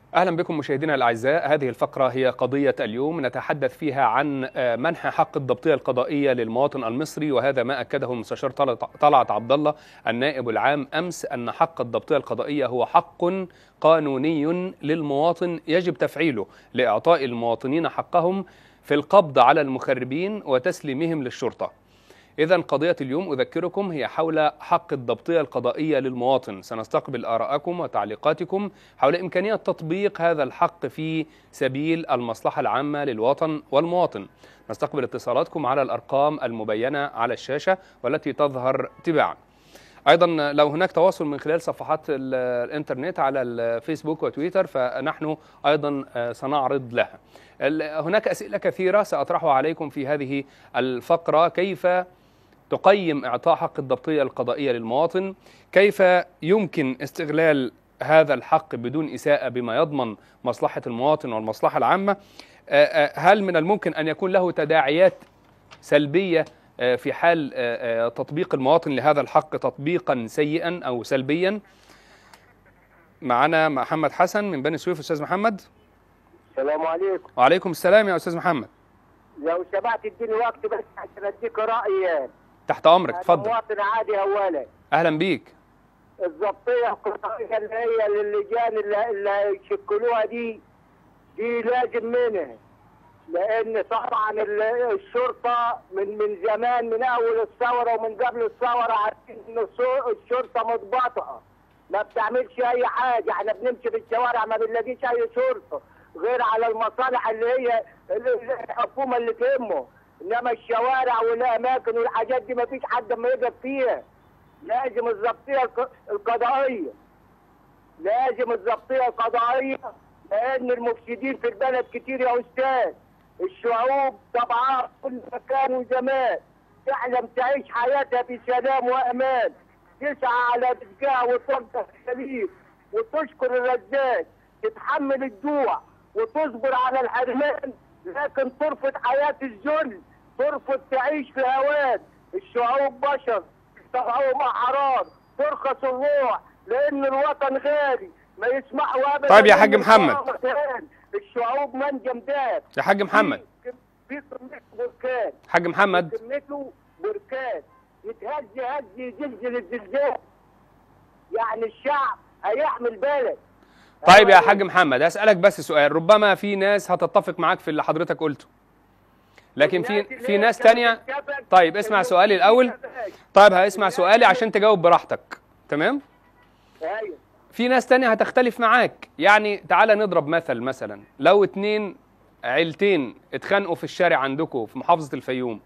اهلا بكم مشاهدينا الاعزاء هذه الفقره هي قضيه اليوم نتحدث فيها عن منح حق الضبطيه القضائيه للمواطن المصري وهذا ما اكده المستشار طلعت عبد الله النائب العام امس ان حق الضبطيه القضائيه هو حق قانوني للمواطن يجب تفعيله لاعطاء المواطنين حقهم في القبض على المخربين وتسليمهم للشرطه إذا قضية اليوم أذكركم هي حول حق الضبطية القضائية للمواطن سنستقبل آراءكم وتعليقاتكم حول إمكانية تطبيق هذا الحق في سبيل المصلحة العامة للوطن والمواطن نستقبل اتصالاتكم على الأرقام المبينة على الشاشة والتي تظهر تباعا ايضا لو هناك تواصل من خلال صفحات الانترنت على الفيسبوك وتويتر فنحن ايضا سنعرض لها هناك اسئله كثيره ساطرحها عليكم في هذه الفقره كيف تقيم اعطاء حق الضبطيه القضائيه للمواطن كيف يمكن استغلال هذا الحق بدون اساءه بما يضمن مصلحه المواطن والمصلحه العامه هل من الممكن ان يكون له تداعيات سلبيه في حال تطبيق المواطن لهذا الحق تطبيقا سيئا او سلبيا معنا محمد حسن من بني سويف استاذ محمد السلام عليكم وعليكم السلام يا استاذ محمد لو سمحت اديني وقت بس عشان اديك رايي تحت امرك اتفضل مواطن عادي اولا اهلا بيك الضبطيه القضائيه اللي هي للجان اللي, اللي يشكلوها دي دي لازم منها لان طبعا الشرطه من من زمان من اول الثوره ومن قبل الثوره عارفين ان الشرطه مضبطه ما بتعملش اي حاجه احنا بنمشي في الشوارع ما بنلاقيش اي شرطه غير على المصالح اللي هي الحكومه اللي تهمه انما الشوارع والاماكن والحاجات دي ما فيش حد ما يقف فيها لازم الضبطيه القضائيه لازم الضبطيه القضائيه لان المفسدين في البلد كتير يا استاذ الشعوب طبعا في كل مكان وزمان تحلم تعيش حياتها بسلام وامان تسعى على رزقها وتوقف السليم وتشكر الرزاق تتحمل الجوع وتصبر على الحرمان لكن ترفض حياة الذل ترفض تعيش في هوان الشعوب بشر طبعهم أحرار ترخص الروح لأن الوطن غالي ما يسمحوا أبدا طيب يا حاج محمد الشعوب منجم داب يا حاج محمد في قمته بركان حاج محمد قمته بركان يتهز هز يزلزل الزلزال يعني الشعب هيحمل بلد طيب يا حاج محمد اسالك بس سؤال ربما في ناس هتتفق معاك في اللي حضرتك قلته لكن في في ناس تانية طيب اسمع سؤالي الاول طيب هاسمع سؤالي عشان تجاوب براحتك تمام ايوه في ناس تانية هتختلف معاك يعني تعالى نضرب مثل مثلا لو اتنين عيلتين اتخانقوا في الشارع عندكم في محافظة الفيوم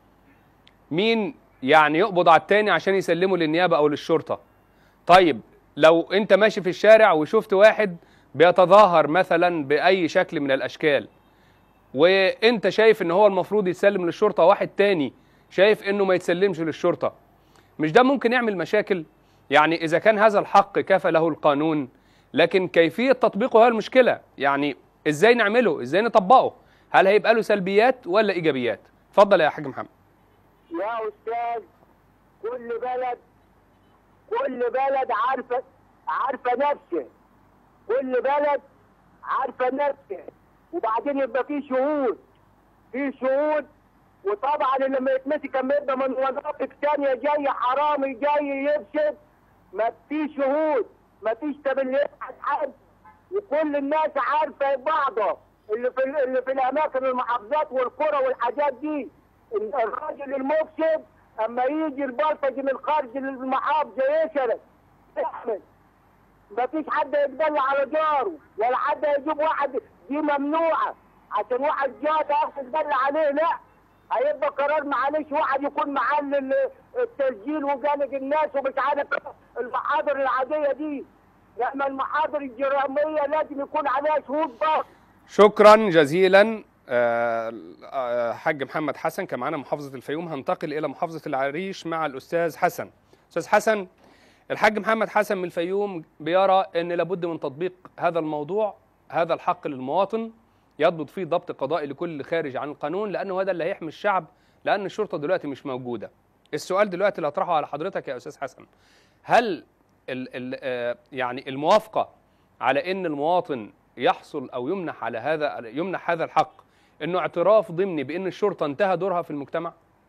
مين يعني يقبض على التاني عشان يسلمه للنيابة او للشرطة طيب لو انت ماشي في الشارع وشفت واحد بيتظاهر مثلا باي شكل من الاشكال وانت شايف ان هو المفروض يتسلم للشرطه واحد تاني شايف انه ما يتسلمش للشرطه مش ده ممكن يعمل مشاكل يعني اذا كان هذا الحق كفى له القانون لكن كيفيه تطبيقه هي المشكله يعني ازاي نعمله ازاي نطبقه هل هيبقى له سلبيات ولا ايجابيات اتفضل يا حاج محمد يا استاذ كل بلد كل بلد عارفه عارفه نفسه كل بلد عارفه نفسه وبعدين يبقى في شهود في شهود وطبعا لما يتمسك لما يبقى من مناطق ثانيه جاي حرامي جاي يفسد ما في شهود ما فيش تبليات حد وكل الناس عارفه بعضها اللي في اللي في الاماكن المحافظات والقرى والحاجات دي الراجل المفسد اما يجي البلطجي من خارج المحافظه يسرق يحمل ما فيش حد يتبلى على جاره ولا حد يجيب واحد دي ممنوعه عشان واحد جاء ده يتبلى عليه لا هيبقى قرار معلش واحد يكون محل التسجيل وجانب الناس ومش عارف المحاضر العاديه دي لما المحاضر الجراميه لازم يكون عليها شهود بس شكرا جزيلا حاج محمد حسن كان معانا محافظه الفيوم هنتقل الى محافظه العريش مع الاستاذ حسن استاذ حسن الحاج محمد حسن من الفيوم بيرى ان لابد من تطبيق هذا الموضوع هذا الحق للمواطن يضبط فيه ضبط قضائي لكل خارج عن القانون لانه هذا اللي هيحمي الشعب لان الشرطه دلوقتي مش موجوده السؤال دلوقتي اللي هطرحه على حضرتك يا استاذ حسن هل ال ال يعني الموافقه على ان المواطن يحصل او يمنح على هذا يمنح هذا الحق انه اعتراف ضمني بان الشرطه انتهى دورها في المجتمع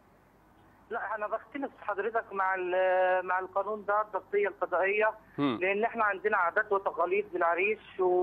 لا انا بختلف حضرتك مع ال- مع القانون ده الضبطيه القضائيه مم. لان احنا عندنا عادات وتقاليد بالعريش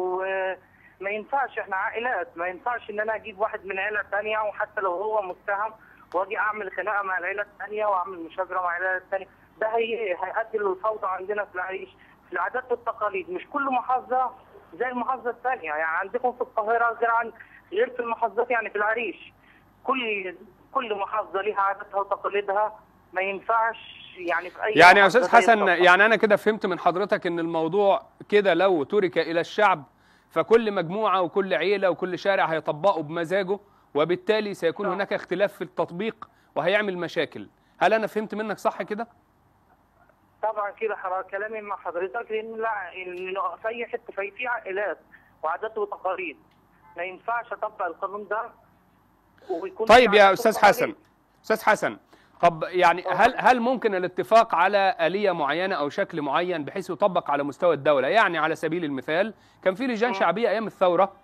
وما ينفعش احنا عائلات ما ينفعش ان انا اجيب واحد من عيله ثانيه وحتى لو هو متهم واجي اعمل خناقه مع العيله الثانيه واعمل مشاجره مع العيله الثانيه ده هي هيؤدي للفوضى عندنا في العريش في العادات والتقاليد مش كل محافظه زي المحافظه الثانيه يعني عندكم في القاهره غير عن غير في المحافظات يعني في العريش كل كل محافظه ليها عاداتها وتقاليدها ما ينفعش يعني في اي يعني يا محافظة استاذ زي حسن القاهرة. يعني انا كده فهمت من حضرتك ان الموضوع كده لو ترك الى الشعب فكل مجموعه وكل عيله وكل شارع هيطبقه بمزاجه وبالتالي سيكون صح. هناك اختلاف في التطبيق وهيعمل مشاكل هل انا فهمت منك صح كده طبعا كده حضرتك كلامي مع حضرتك لان لا إن في اي حته في في عائلات وعادات وتقاليد ما ينفعش اطبق القانون ده ويكون طيب في يا عادات استاذ وتقاليد. حسن استاذ حسن طب يعني هل هل ممكن الاتفاق على آلية معينة أو شكل معين بحيث يطبق على مستوى الدولة يعني على سبيل المثال كان في لجان مم. شعبية أيام الثورة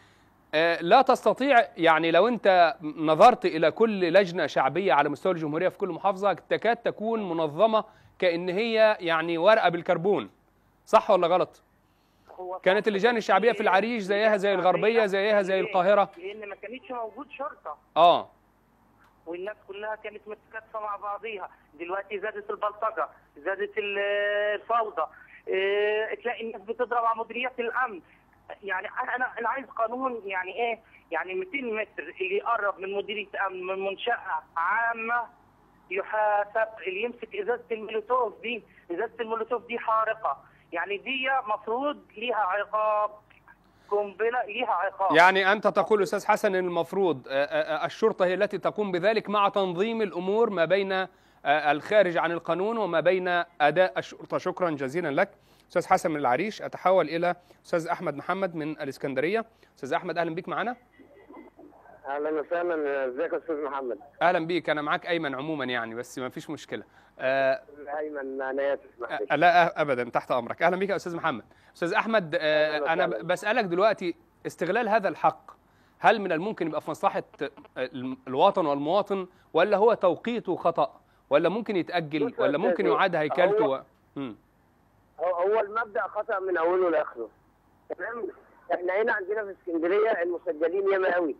آه، لا تستطيع يعني لو أنت نظرت إلى كل لجنة شعبية على مستوى الجمهورية في كل محافظة تكاد تكون منظمة كأن هي يعني ورقة بالكربون صح ولا غلط؟ هو كانت صح اللجان الشعبية في العريش زيها زي الغربية زيها زي ليه؟ القاهرة لان ما كانتش موجود شرطه آه والناس كلها كانت متكاتفه مع بعضيها دلوقتي زادت البلطجه زادت ال- الفوضى إيه، تلاقي الناس بتضرب على مديريات الامن يعني انا انا انا عايز قانون يعني ايه يعني 200 متر اللي يقرب من مديريه امن من منشاه عامه يحاسب اللي يمسك ازازه المولوتوف دي ازازه المولوتوف دي حارقه يعني دي مفروض ليها عقاب قنبله ليها عقاب يعني أنت تقول أستاذ حسن أن المفروض آه، آه، الشرطة هي التي تقوم بذلك مع تنظيم الأمور ما بين آه، الخارج عن القانون وما بين أداء الشرطة شكرا جزيلا لك أستاذ حسن من العريش أتحول إلى أستاذ أحمد محمد من الإسكندرية أستاذ أحمد أهلا بيك معنا اهلا وسهلا ازيك يا استاذ محمد أهلا بيك أنا معاك أيمن عموما يعني بس ما فيش مشكلة آه، ايمن انا اسف معلش آه، لا أبدا تحت أمرك أهلا بيك يا أستاذ محمد أستاذ أحمد آه، أهلاً أنا وسهلاً. بسألك دلوقتي استغلال هذا الحق هل من الممكن يبقى في مصلحة آه، الوطن والمواطن ولا هو توقيته خطأ ولا ممكن يتأجل بص يا ولا ممكن أستاذ، يعاد هيكلته هو- و... مم. هو هو المبدا خطا من اوله لاخره تمام احنا هنا عندنا في اسكندريه المسجلين ياما قوي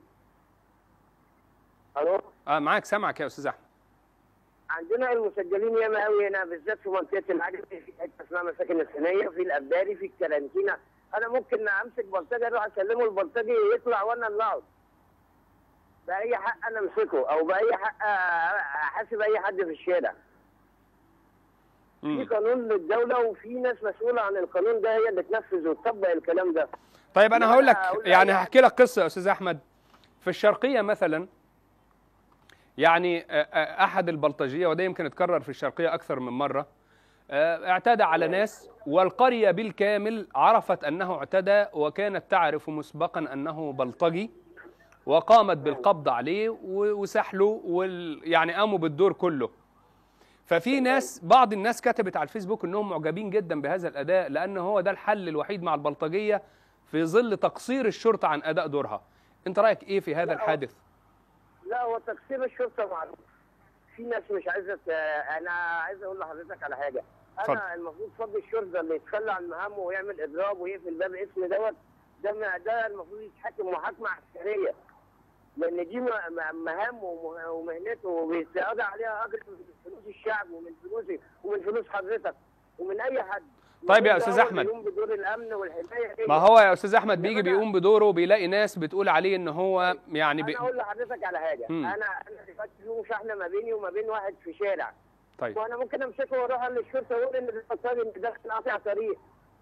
الو اه معاك سامعك يا استاذ احمد عندنا المسجلين ياما قوي هنا بالذات في منطقه العجمي في حته اسمها مساكن الصينيه في الابداري في الكلانتينا انا ممكن امسك بلطجي اروح اسلمه البلطجي يطلع وانا اللي اقعد باي حق انا امسكه او باي حق احاسب اي حد في الشارع في مم. قانون للدوله وفي ناس مسؤوله عن القانون ده هي اللي تنفذ وتطبق الكلام ده طيب انا لا، هقول لك أقول يعني لك- هحكي لك قصه يا استاذ احمد في الشرقيه مثلا يعني آه، آه، احد البلطجيه وده يمكن اتكرر في الشرقيه اكثر من مره آه، اعتدى على ناس والقريه بالكامل عرفت انه اعتدى وكانت تعرف مسبقا انه بلطجي وقامت بالقبض عليه و- وسحله وال يعني قاموا بالدور كله ففي ناس بعض الناس كتبت على الفيسبوك انهم معجبين جدا بهذا الاداء لان هو ده الحل الوحيد مع البلطجيه في ظل تقصير الشرطه عن اداء دورها انت رايك ايه في هذا لا، هو- الحادث لا هو تقسيم الشرطه معروف في ناس مش عايزه ت- انا عايز اقول لحضرتك على حاجه اتفضل. انا المفروض فضل الشرطه اللي يتخلى عن مهامه ويعمل اضراب ويقفل باب اسم دوت ده ما- ده المفروض يتحكم محاكمه عسكريه لان دي م- م- مهامه ومه- ومهنته وبيتقاضى عليها اجر من فلوس الشعب ومن فلوسي ومن فلوس حضرتك ومن اي حد طيب يا المفروض أستاذ هو أحمد. اللي يقوم بدور الامن والحمايه دي. ما هو يا استاذ احمد بيجي إنما أنا- بيقوم بدوره بيلاقي ناس بتقول عليه ان هو يعني بي... انا اقول لحضرتك على حاجه مم. انا انا دلوقتي في مشاحنه ما بيني وما بين واحد في شارع طيب وانا ممكن امسكه واروح للشرطه واقول ان الفساد ان ده قاطع طريق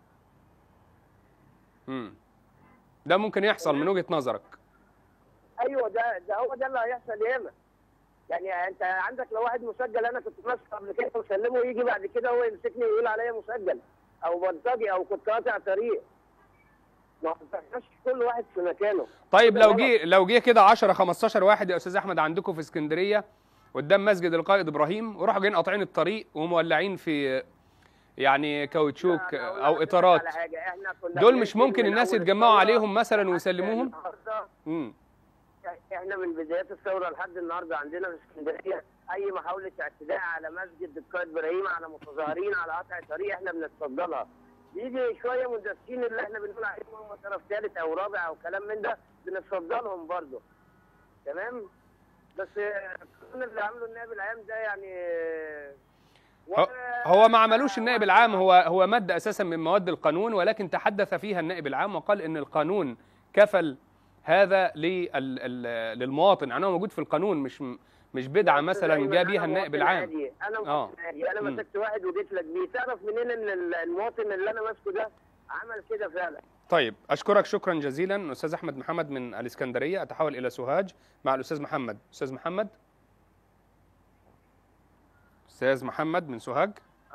مم. ده ممكن يحصل من وجهه نظرك ايوه ده ده هو ده اللي هيحصل ياما يعني انت عندك لو واحد مسجل انا كنت ماسكه قبل كده وسلمه يجي بعد كده هو يمسكني ويقول عليا مسجل او بلطجي او كنت قاطع طريق ما تبقاش كل واحد في مكانه طيب ده لو غلط. جه لو جه كده 10 15 واحد يا استاذ احمد عندكم في اسكندريه قدام مسجد القائد ابراهيم وراحوا جايين قاطعين الطريق ومولعين في يعني كاوتشوك أنا أقول او لحضرتك اطارات على حاجة، إحنا كنا دول مش بننزل ممكن من الناس أول يتجمعوا الثورة عليهم مثلا لحد ويسلموهم النهاردة امم احنا من بدايات الثوره لحد النهارده عندنا في اسكندريه اي محاوله اعتداء على مسجد القائد ابراهيم على متظاهرين على قطع طريق احنا بنتصدى يجي شويه مدرسين اللي احنا بنقول عليهم هم طرف ثالث او رابع او كلام من ده بنتصدى لهم برضه تمام بس آه، القانون اللي عمله النائب العام ده يعني آه، هو- ولا- هو ما عملوش النائب العام هو هو ماده اساسا من مواد القانون ولكن تحدث فيها النائب العام وقال ان القانون كفل هذا لل- ال- للمواطن يعني هو موجود في القانون مش مش بدعه مثلا دايماً جاء أنا بيها النائب مواطن العام عادي. انا آه. مواطن عادي انا مم. مسكت واحد وجيت لك بيه تعرف منين ان ال- المواطن اللي انا ماسكه ده عمل كده فعلا طيب اشكرك شكرا جزيلا استاذ احمد محمد من الاسكندريه اتحول الى سوهاج مع الاستاذ محمد استاذ محمد استاذ محمد من سوهاج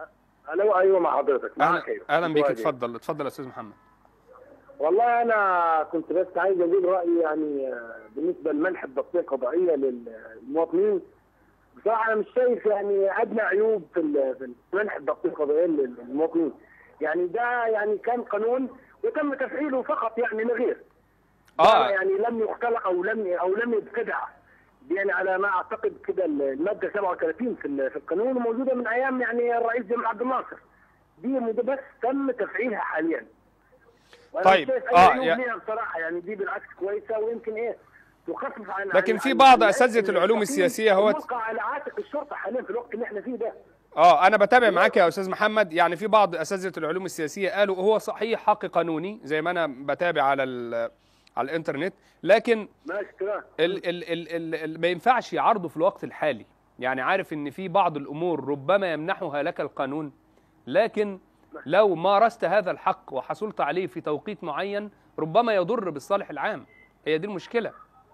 الو ايوه مع حضرتك معاك اهلا أيوة. اهلا بيك سؤالي. اتفضل اتفضل يا استاذ محمد والله انا كنت بس عايز اقول رايي يعني آه، بالنسبه لمنح الضبطيه القضائيه للمواطنين بصراحه انا مش شايف يعني ادنى عيوب في ال- في منح الضبطيه القضائيه للمواطنين يعني ده يعني كان قانون وتم تفعيله فقط يعني لا غير اه يعني لم يختلق او لم او لم يبتدع يعني على ما اعتقد كده الماده 37 في ال- في القانون وموجوده من ايام يعني الرئيس جمال عبد الناصر دي مد- بس تم تفعيلها حاليا وأنا طيب، مش شايف اي آه، عيوب يا- ليها بصراحه يعني دي بالعكس كويسه ويمكن ايه تخفف عن لكن عن- في عن- بعض عن- أساتذة عن- العلوم عن- السياسية هو- الموقع على عاتق الشرطه حاليا في الوقت اللي احنا فيه ده اه انا بتابع معاك يا استاذ محمد يعني في بعض اساتذه العلوم السياسيه قالوا هو صحيح حق قانوني زي ما انا بتابع على ال- على الانترنت لكن ماشي تمام ال ال ال ال ال ما ينفعش يعرضه في الوقت الحالي يعني عارف ان في بعض الامور ربما يمنحها لك القانون لكن لو مارست هذا الحق وحصلت عليه في توقيت معين ربما يضر بالصالح العام هي دي المشكله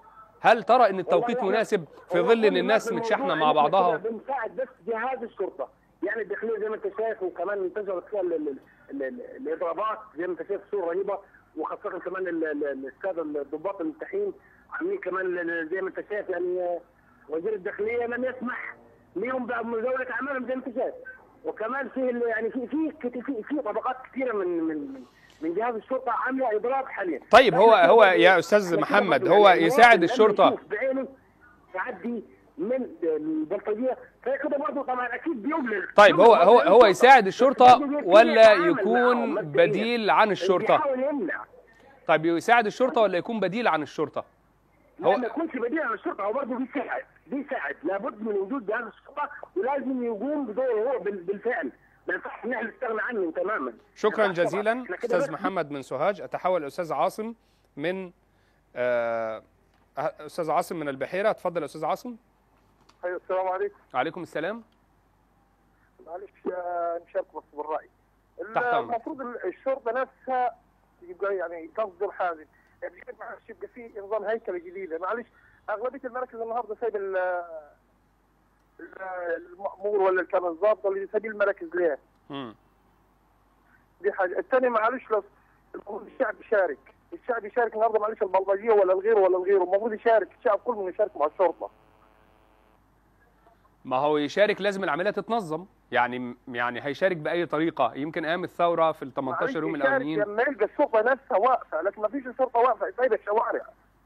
هل ترى ان التوقيت والله إحنا- مناسب في هو ظل ان كل ما الناس في متشاحنه الموضوع مع إن إحنا بعضها كنا بنساعد بس جهاز الشرطه يعني الداخليه زي ما انت شايف وكمان انتشرت فيها ال- ال- ال- ال- الاضرابات زي ما انت شايف صوره رهيبه وخاصه كمان ال- ال- الساده الضباط المتحين عاملين كمان ال- ال- زي ما انت شايف يعني آه، وزير الداخليه لم يسمح ليهم بمزاوله اعمالهم زي ما انت شايف وكمان في ال- يعني في في كت- في, في طبقات كثيره من من من جهاز الشرطه عامله اضراب حاليا طيب هو إحنا هو كده يا برضه- استاذ إحنا كده محمد برضه هو يعني يساعد المواطن الشرطه لما يشوف بعينه تعدي من البلطجيه فكده برضه طبعا اكيد بيبلغ طيب هو هو هو يساعد بس الشرطه برضه بيبتدي ولا يتعامل معهم يكون مبدئياً. بديل عن الشرطه بيحاول يمنع طيب يساعد الشرطه ولا يكون بديل عن الشرطه هو- هو ما يكونش بديل عن الشرطه هو برضه بيساعد بيساعد لابد من وجود جهاز الشرطه ولازم يقوم بدوره هو بال- بالفعل ما ينفعش ان احنا نستغنى عنه تماما شكرا ما ينفعش طبعاً. جزيلا إحنا كده استاذ بس- محمد من سوهاج اتحول استاذ عاصم من آه، استاذ عاصم من البحيره اتفضل يا استاذ عاصم ايوه السلام عليكم عليكم السلام معلش آه، نشارك بس بالراي ال- تحت أمرك. المفروض ال- الشرطه نفسها يبقى يعني تصدر حاجه يعني معلش يبقى في نظام هيكله جديده معلش اغلبيه المراكز النهارده سايب ال- ال- المأمور ولا كان الضابط اللي سايبين المراكز ليه مم. دي حاجه الثانيه معلش لو المفروض الشعب يشارك الشعب يشارك النهارده معلش البلطجيه ولا الغير ولا الغير المفروض يشارك الشعب كله يشارك مع الشرطه ما هو يشارك لازم العمليه تتنظم يعني يعني هيشارك باي طريقه يمكن ايام الثوره في ال 18 يوم معلش يشارك الاولانيين لما يلقى الشرطه نفسها واقفه لكن ما فيش الشرطه واقفه سايبه الشوارع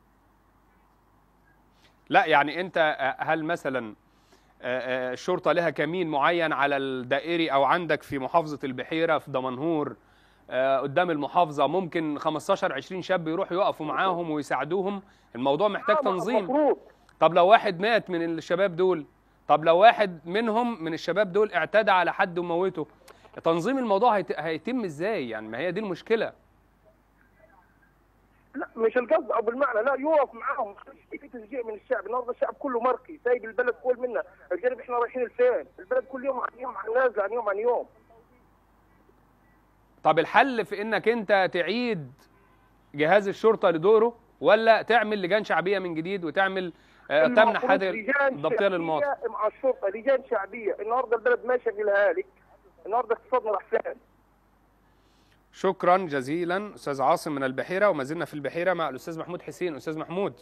لا يعني انت آه، هل مثلا آه، آه، الشرطه لها كمين معين على الدائري او عندك في محافظه البحيره في دمنهور آه، قدام المحافظه ممكن 15 20 شاب يروحوا يقفوا معاهم ويساعدوهم الموضوع محتاج آه، تنظيم المفروض طب لو واحد مات من الشباب دول طب لو واحد منهم من الشباب دول اعتدى على حد وموته تنظيم الموضوع هيت- هيتم ازاي يعني ما هي دي المشكله لا مش القصد او بالمعنى لا يوقف معاهم في تشجيع من الشعب النهارده الشعب كله مركي سايب البلد كل منا الجانب احنا رايحين لفين البلد كل يوم عن يوم عن نازل عن يوم عن يوم طب الحل في انك انت تعيد جهاز الشرطه لدوره ولا تعمل لجان شعبيه من جديد وتعمل آه، تمنح المفروض هذه لجان الضبطيه شعبية للمواطن مع الشرطه لجان شعبيه النهارده البلد ماشيه في الهالك النهارده اقتصادنا راح فين شكرا جزيلا استاذ عاصم من البحيره وما زلنا في البحيره مع الاستاذ محمود حسين استاذ محمود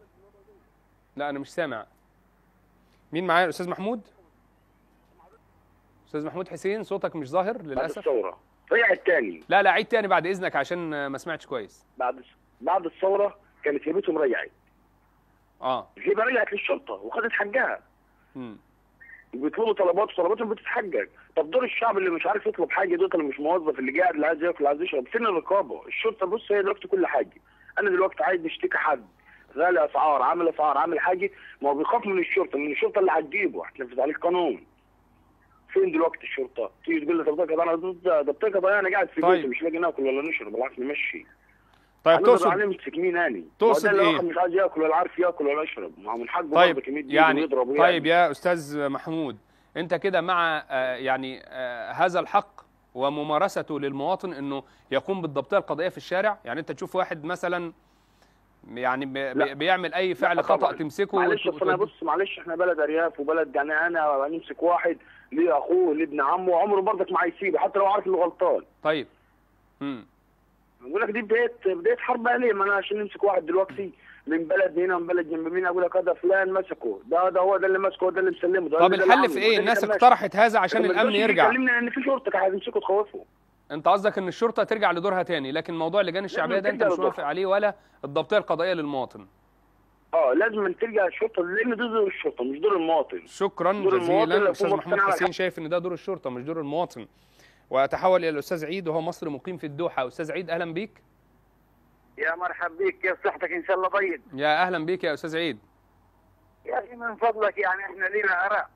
لا انا مش سامع مين معايا الاستاذ محمود استاذ محمود حسين صوتك مش ظاهر بعد للاسف الثوره رجع الثاني لا لا عيد تاني بعد اذنك عشان آه، ما سمعتش كويس بعد بعد الثوره كانت هيبتهم رجعت اه الهيبه رجعت للشرطه وخدت حقها مم. بيطلبوا طلبات وطلباتهم بتتحقق طب دور الشعب اللي مش عارف يطلب حاجه دوت اللي مش موظف اللي قاعد اللي عايز ياكل اللي عايز يشرب فين الرقابه الشرطه بص هي دلوقتي كل حاجه انا دلوقتي عايز اشتكي حد غالي اسعار عامل اسعار عامل حاجه ما هو بيخاف من الشرطه من الشرطه اللي هتجيبه هتنفذ عليه القانون فين دلوقتي الشرطه؟ تيجي تقول لي طب ده انا ضد ده بتقى انا قاعد في طيب. بيتي مش لاقي ناكل ولا نشرب بالعكس نمشي طيب هنقدر تقصد عليه امسك مين اني تقصد ما هو ده اللي إيه؟ واحد مش عايز ياكل ولا عارف ياكل ولا يشرب ما هو من حقه طيب برضه يمد ايده يعني ويضرب طيب ويعمل. يا استاذ محمود انت كده مع آه، يعني آه، هذا الحق وممارسته للمواطن انه يقوم بالضبطيه القضائيه في الشارع يعني انت تشوف واحد مثلا يعني بي- لا. بيعمل اي لا فعل خطا طبعاً. تمسكه معلش وت- اصل انا وت- بص معلش احنا بلد ارياف وبلد يعني انا نمسك واحد ليه اخوه ليه ابن عمه عمره برضك ما هيسيبه حتى لو عارف انه غلطان طيب امم بقول لك دي بدايه بدايه حرب اهليه ما انا عشان نمسك واحد دلوقتي من بلد هنا من بلد جنب مين اقول لك هذا فلان مسكه ده ده هو ده اللي مسكه هو ده اللي مسلمه ده طب ده اللي الحل عامله، في ده ايه اللي الناس كان ماشي. اقترحت هذا عشان لكن ما الامن تقدرش يرجع تكلمني ان في شرطه قاعد يمسكوا تخوفه انت قصدك ان الشرطه ترجع لدورها تاني لكن موضوع اللجان الشعبيه ده انت ترجع مش موافق لدورها. عليه ولا الضبطيه القضائيه للمواطن اه لازم ترجع الشرطه لان ده دور الشرطه مش دور المواطن شكرا دور المواطن جزيلا اللي استاذ يكون محمود مقتنع حسين شايف ان ده دور الشرطه مش دور المواطن واتحول الى الاستاذ عيد وهو مصري مقيم في الدوحه استاذ عيد اهلا بيك يا مرحب بك كيف صحتك ان شاء الله طيب يا اهلا بيك يا استاذ عيد يا اخي من فضلك يعني احنا لنا اراء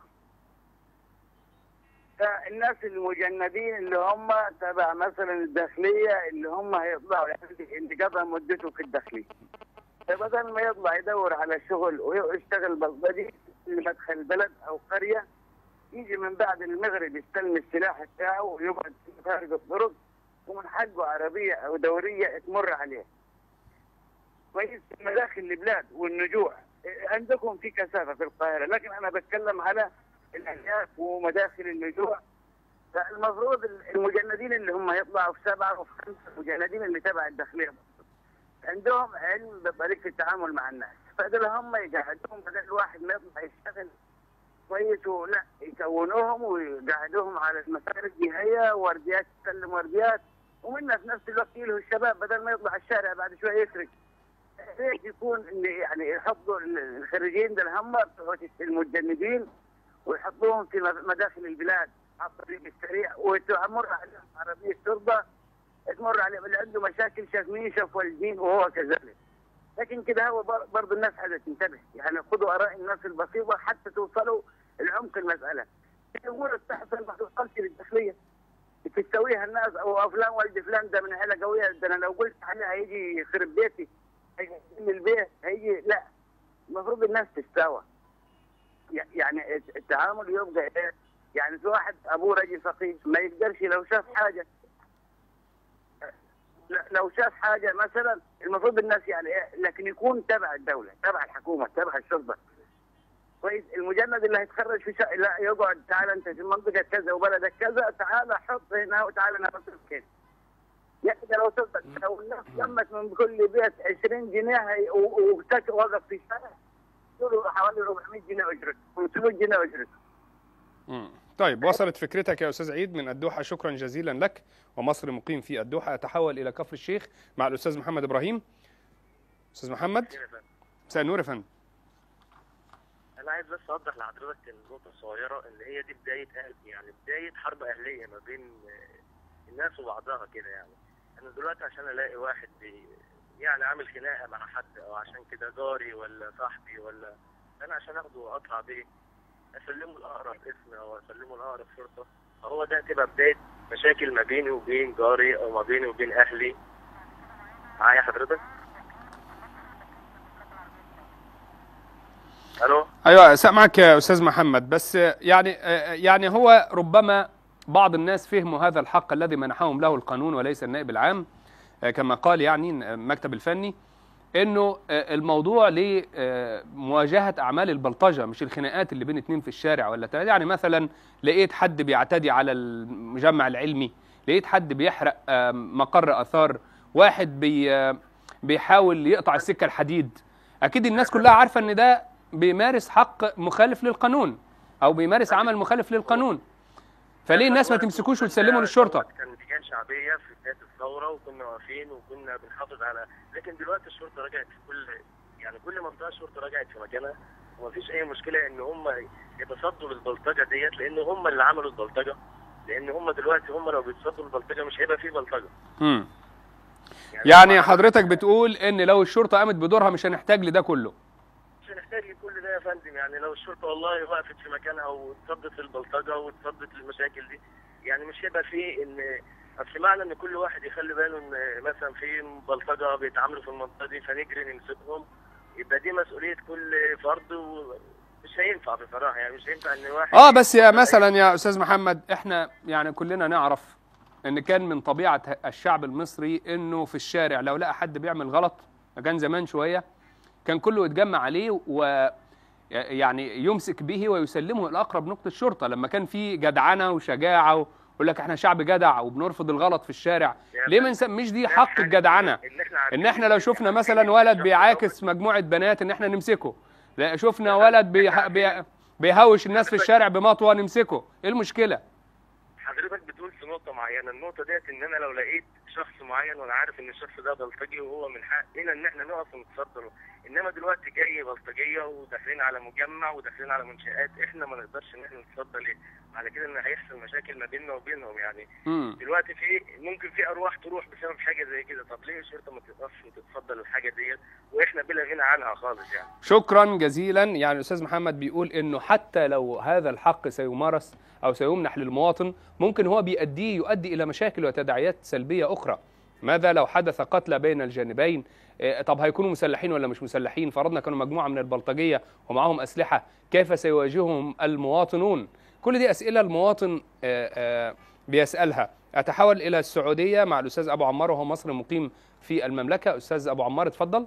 الناس المجندين اللي هم تبع مثلا الداخليه اللي هم هيطلعوا يعني اللي قضى مدته في الداخليه فبدل ما يطلع يدور على شغل ويشتغل بلطجي في مدخل البلد او قريه يجي من بعد المغرب يستلم السلاح بتاعه ويقعد في خارج الطرق ومن حقه عربيه او دوريه تمر عليه. كويس مداخل البلاد والنجوع عندكم في كثافه في القاهره لكن انا بتكلم على الارياف ومداخل النجوع فالمفروض المجندين اللي هم يطلعوا في سبعه وفي خمسه المجندين اللي تبع الداخليه عندهم علم بطريقه التعامل مع الناس فدول هم يقعدوهم بدل الواحد ما يطلع يشتغل كويس ولا يكونوهم ويقعدوهم على المسارج هي ورديات تسلم ورديات ومنها في نفس الوقت يلهوا الشباب بدل ما يطلع الشارع بعد شويه يسرق ليش يكون إن يعني يحطوا الخريجين ده هم بتوع المجندين ويحطوهم في مداخل البلاد على الطريق السريع وتمر عليهم عربيه شرطه تمر عليهم اللي عنده مشاكل شاف مين شاف والدين وهو كذلك لكن كده هو برضه الناس عايزه تنتبه يعني خذوا اراء الناس البسيطه حتى توصلوا لعمق المساله الامور تحصل ما توصلش للداخليه تسويها الناس او فلان والد فلان ده من عيله قويه ده انا لو قلت عليه هيجي يخرب بيتي هيجي من البيت هيجي لا المفروض الناس تستوى يعني التعامل يبقى ايه يعني في واحد ابوه راجل فقير ما يقدرش لو شاف حاجه لو شاف حاجه مثلا المفروض الناس يعني ايه لكن يكون تبع الدوله تبع الحكومه تبع الشرطه كويس المجند اللي هيتخرج في شا... لا يقعد تعال انت في منطقه كذا وبلدك كذا تعال حط هنا وتعال انا بصرف كذا يا اخي لو صدق لو الناس لمت من كل بيت 20 جنيه هي... ووقف وقف في الشارع يقولوا حوالي 400 جنيه اجرته 500 جنيه اجرته طيب وصلت فكرتك يا استاذ عيد من الدوحه شكرا جزيلا لك ومصري مقيم في الدوحه اتحول الى كفر الشيخ مع الاستاذ محمد ابراهيم استاذ محمد مساء النور يا فندم انا عايز بس اوضح لحضرتك النقطه الصغيره اللي هي دي بدايه أهل يعني بدايه حرب اهليه ما بين الناس وبعضها كده يعني انا دلوقتي عشان الاقي واحد بي يعني عامل خناقه مع حد او عشان كده جاري ولا صاحبي ولا انا عشان اخده واقطع بيه اسلمه لاقرب اسم او اسلمه لاقرب شرطه فهو ده تبقى بدايه مشاكل ما بيني وبين جاري او ما بيني وبين اهلي معايا حضرتك الو ايوه سامعك يا استاذ محمد بس يعني يعني هو ربما بعض الناس فهموا هذا الحق الذي منحهم له القانون وليس النائب العام كما قال يعني المكتب الفني انه الموضوع لمواجهه اعمال البلطجه مش الخناقات اللي بين اتنين في الشارع ولا يعني مثلا لقيت حد بيعتدي على المجمع العلمي لقيت حد بيحرق مقر اثار واحد بي بيحاول يقطع السكه الحديد اكيد الناس كلها عارفه ان ده بيمارس حق مخالف للقانون او بيمارس عمل مخالف للقانون فليه الناس ما تمسكوش وتسلموا للشرطه كان لجان شعبيه في بدايه الثوره وكنا واقفين وكنا بنحافظ على لكن دلوقتي الشرطه رجعت في كل يعني كل منطقه الشرطه رجعت في مكانها ومفيش اي مشكله ان هم يتصدوا للبلطجه ديت لان هم اللي عملوا البلطجه لان هم دلوقتي هم لو بيتصدوا للبلطجه مش هيبقى فيه بلطجه مم. يعني حضرتك بتقول ان لو الشرطه قامت بدورها مش هنحتاج لده كله مش هنحتاج لكل ده يا فندم يعني لو الشرطه والله وقفت في مكانها واتصدت للبلطجه واتصدت للمشاكل دي يعني مش هيبقى فيه ان اصل معنى ان كل واحد يخلي باله ان مثلا في بلطجه بيتعاملوا في المنطقه دي فنجري نمسكهم يبقى دي مسؤوليه كل فرد ومش هينفع بصراحه يعني مش هينفع ان واحد اه بس يا مثلا يا استاذ محمد احنا يعني كلنا نعرف ان كان من طبيعه الشعب المصري انه في الشارع لو لقى حد بيعمل غلط كان زمان شويه كان كله يتجمع عليه و يعني يمسك به ويسلمه الى اقرب نقطه شرطه لما كان في جدعنه وشجاعه ويقول لك احنا شعب جدع وبنرفض الغلط في الشارع ليه ما نسميش دي حق الجدعنه ان احنا لو شفنا مثلا ولد بيعاكس مجموعه بنات ان احنا نمسكه لا شفنا ولد بيه بيه بيهوش الناس في الشارع بمطوه نمسكه ايه المشكله حضرتك بتقول في نقطه معينه النقطه ديت ان انا لو لقيت شخص معين وانا عارف ان الشخص ده بلطجي وهو من حقنا ان احنا نقف ونتصدى له انما دلوقتي جاي بلطجيه وداخلين على مجمع وداخلين على منشات احنا ما نقدرش ان احنا نتصدى ليه على كده ان هيحصل مشاكل ما بيننا وبينهم يعني مم. دلوقتي في ممكن في ارواح تروح بسبب حاجه زي كده طب ليه الشرطه ما تقفش وتتصدى للحاجه ديت واحنا بلا غنى عنها خالص يعني شكرا جزيلا يعني الاستاذ محمد بيقول انه حتى لو هذا الحق سيمارس او سيمنح للمواطن ممكن هو بيؤديه يؤدي الى مشاكل وتداعيات سلبيه اخرى ماذا لو حدث قتلى بين الجانبين إيه، طب هيكونوا مسلحين ولا مش مسلحين فرضنا كانوا مجموعه من البلطجيه ومعهم اسلحه كيف سيواجههم المواطنون كل دي اسئله المواطن آه، آه، بيسالها اتحول الى السعوديه مع الاستاذ ابو عمار وهو مصري مقيم في المملكه استاذ ابو عمار اتفضل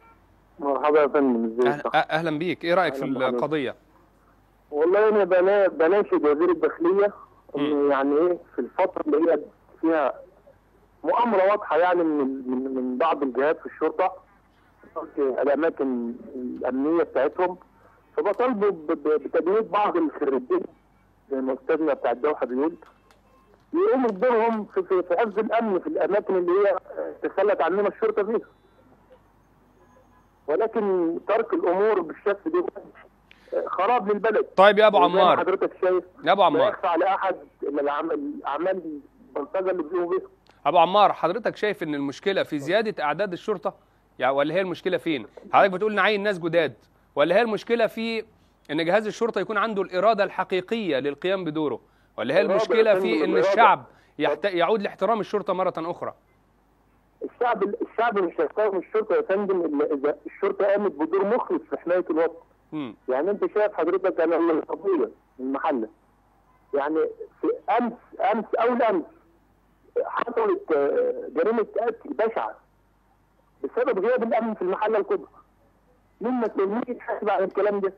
مرحبا يا فندم ازيك أهلا- اهلا بيك ايه رايك في أهلا بحضرتك. القضيه والله انا بنا- بناشد وزير الداخليه ان يعني ايه في الفتره اللي هي فيها مؤامره واضحه يعني من من, من بعض الجهات في الشرطه في الاماكن الامنيه بتاعتهم فبطالبوا ب- ب- بتجنيد بعض الخريجين زي ما استاذنا بتاع الدوحه بيقول يقوموا بدورهم في, في, في حفظ الامن في الاماكن اللي هي تسلط عننا الشرطه فيها ولكن ترك الامور بالشكل ده خراب للبلد طيب يا ابو وزي ما عمار حضرتك شايف يا ابو لا عمار يخفى على احد الا العمل اعمال البلطجه اللي بيقوموا بيها ابو عمار حضرتك شايف ان المشكله في زياده اعداد الشرطه يعني ولا هي المشكله فين حضرتك بتقول نعين ناس جداد ولا هي المشكله في ان جهاز الشرطه يكون عنده الاراده الحقيقيه للقيام بدوره ولا هي الإرادة يا المشكله فندم، في ان الإرادة. الشعب يحت... يعود لاحترام الشرطه مره اخرى الشعب الشعب مش هيحترم الشرطه يا فندم الا اذا الشرطه قامت بدور مخلص في حمايه الوطن مم. يعني انت شايف حضرتك انا من القضيه المحله يعني في امس امس اول امس حصلت آه، جريمه قتل بشعه بسبب غياب الامن في المحله الكبرى مين مسؤول مين يتحاسب عن الكلام ده؟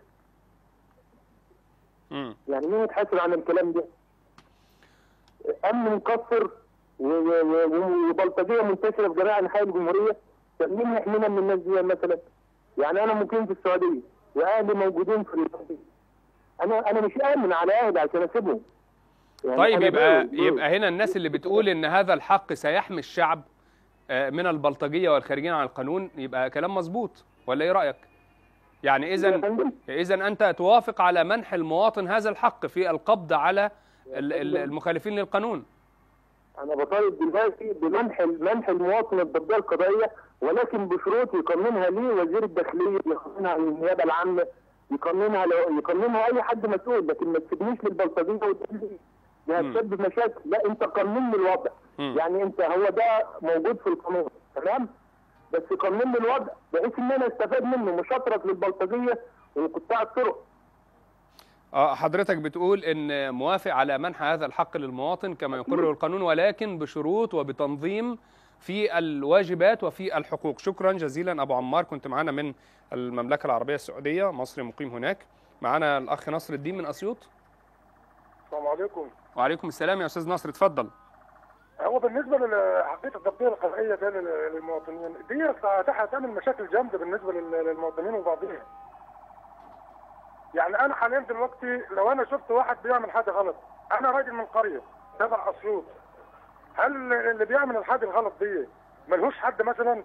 مم. يعني مين يتحاسب عن الكلام ده؟ امن مقصر و- و- و- وبلطجيه منتشره في جميع انحاء الجمهوريه طب مين يحمينا من الناس دي مثلا؟ يعني انا مقيم في السعوديه واهلي موجودين في السعوديه انا انا مش امن على اهلي عشان اسيبهم يعني طيب أنا يبقى دول- دول. يبقى هنا الناس اللي بتقول ان هذا الحق سيحمي الشعب آه، من البلطجيه والخارجين عن القانون يبقى كلام مظبوط ولا ايه رايك يعني يا اذا فندم، اذا انت توافق على منح المواطن هذا الحق في القبض على ال- ال- المخالفين للقانون انا بطالب دلوقتي بمنح منح المواطن الضبطيه القضائيه ولكن بشروط يقننها لي وزير الداخليه يقننها النيابه العامه يقننها لو يقننها اي حد مسؤول لكن ما تسيبنيش للبلطجيه وتقول لي دي مم. هتسبب مشاكل لا انت قنن لي الوضع مم. يعني انت هو ده موجود في القانون تمام بس قنن لي الوضع بحيث ان انا استفاد منه مش اترك للبلطجيه وقطاع الطرق اه حضرتك بتقول ان موافق على منح هذا الحق للمواطن كما يقرر القانون ولكن بشروط وبتنظيم في الواجبات وفي الحقوق شكرا جزيلا ابو عمار كنت معنا من المملكه العربيه السعوديه مصري مقيم هناك معنا الاخ نصر الدين من اسيوط السلام عليكم وعليكم السلام يا استاذ نصر اتفضل هو بالنسبه لحقيقه التغطيه القضائيه ده لل- للمواطنين دي هتعمل مشاكل جامده بالنسبه لل- للمواطنين وبعضهم يعني انا حاليا دلوقتي لو انا شفت واحد بيعمل حاجه غلط انا راجل من قريه تبع اسيوط هل اللي بيعمل الحاجه الغلط دي ملهوش حد مثلا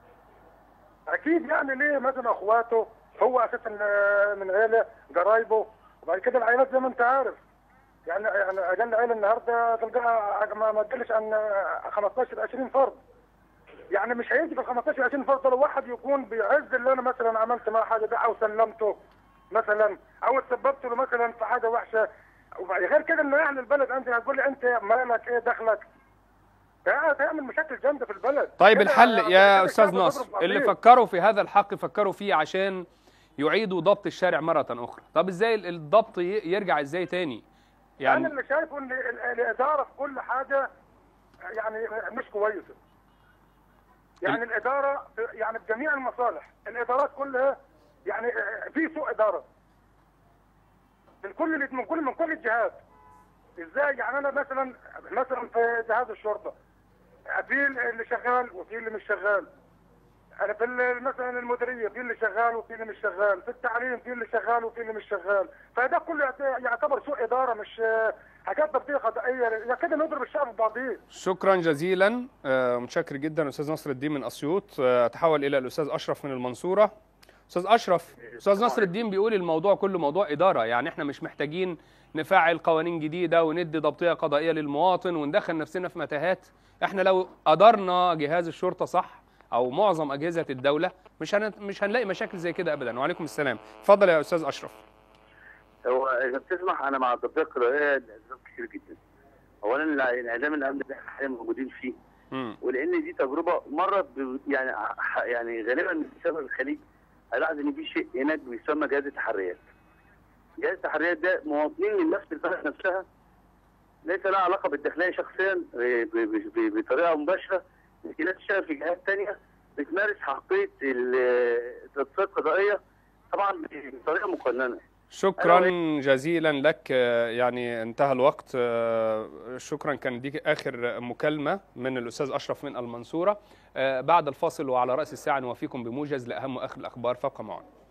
اكيد يعني ليه مثلا اخواته هو اساسا آه، من عيله قرايبه وبعد كده العائلات زي ما انت عارف يعني يعني اقل عيله النهارده تلقاها ما ما تقلش عن آه، 15 20 فرد يعني مش هيجي في ال 15 20 فرد لو واحد يكون بيعز اللي انا مثلا عملت معاه حاجه ده او سلمته مثلا او تسببت له مثلا في حاجه وحشه وبعد غير كده انه يعني البلد انت هتقول لي انت مالك ايه دخلك ده هيعمل مشاكل جامده في البلد طيب كده الحل كده يا الشعب استاذ ناصر بيضرب اللي بعضيه. فكروا في هذا الحق فكروا فيه عشان يعيدوا ضبط الشارع مرة أخرى طب ازاي ال- الضبط ي- يرجع ازاي تاني انا يعني اللي شايفه ان ال- الاداره في كل حاجه يعني مش كويسه يعني الاداره يعني بجميع المصالح الادارات كلها يعني في سوء اداره من كل من كل من كل الجهات ازاي يعني انا مثلا مثلا في جهاز الشرطه في اللي شغال وفي اللي مش شغال انا في ال- مثلا المديريه في اللي شغال وفي اللي مش شغال في التعليم في اللي شغال وفي اللي مش شغال فده كله يعت- يعتبر سوء اداره مش آه، حاجات تبطيء قضائيه يا كده نضرب الشعب ببعضيه شكرا جزيلا آه، متشكر جدا استاذ نصر الدين من اسيوط آه، اتحول الى الاستاذ اشرف من المنصوره استاذ اشرف استاذ نصر الدين بيقول الموضوع كله موضوع اداره يعني احنا مش محتاجين نفعل قوانين جديده وندي ضبطيه قضائيه للمواطن وندخل نفسنا في متاهات احنا لو ادرنا جهاز الشرطه صح او معظم اجهزه الدوله مش هن... مش هنلاقي مشاكل زي كده ابدا وعليكم السلام اتفضل يا استاذ اشرف هو اذا بتسمح انا مع التطبيق القضائيه لاسباب كتير جدا. اولا الع- انعدام الامن اللي احنا حاليا موجودين فيه مم. ولان دي تجربه مرت ب- يعني ح- يعني غالبا بسبب الخليج هلاحظ ان في شيء هناك بيسمى جهاز التحريات. جهاز التحريات ده مواطنين من نفس البلد نفسها ليس لها علاقه بالداخليه شخصيا ب- ب- ب- بطريقه مباشره لكن تشتغل في جهات ثانيه بتمارس حقيه ال- التطبيقات القضائيه طبعا بطريقه مقننه. شكرا جزيلا لك آه، يعني انتهى الوقت آه، شكرا كان دي اخر مكالمه من الاستاذ اشرف من المنصوره آه، بعد الفاصل وعلى راس الساعه نوافيكم بموجز لاهم واخر الاخبار فابقى معنا